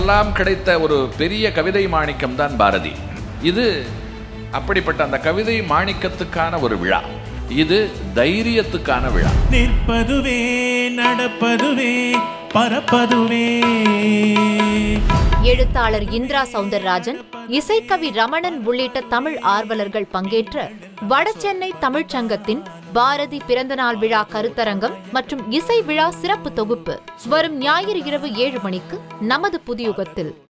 நமக்கெல்லாம் கிடைத்த ஒரு பெரிய கவிதை மாணிக்கம் தான் பாரதி இது அப்படிப்பட்ட அந்த கவிதை மாணிக்கத்துக்கான ஒரு விழா இது தைரியத்துக்கான விழா நிற்பதுவே நடப்பதுவே பறப்பதுவே எழுத்தாளர் இந்திரா சவுந்தரராஜன் இசைக்கவி ரமணன் உள்ளிட்ட தமிழ் ஆர்வலர்கள் பங்கேற்ற வடசென்னை தமிழ்ச் சங்கத்தின் பாரதி பிறந்தநாள் விழா கருத்தரங்கம் மற்றும் இசை விழா சிறப்பு தொகுப்பு வரும் ஞாயிறு இரவு ஏழு மணிக்கு நமது புதியுகத்தில்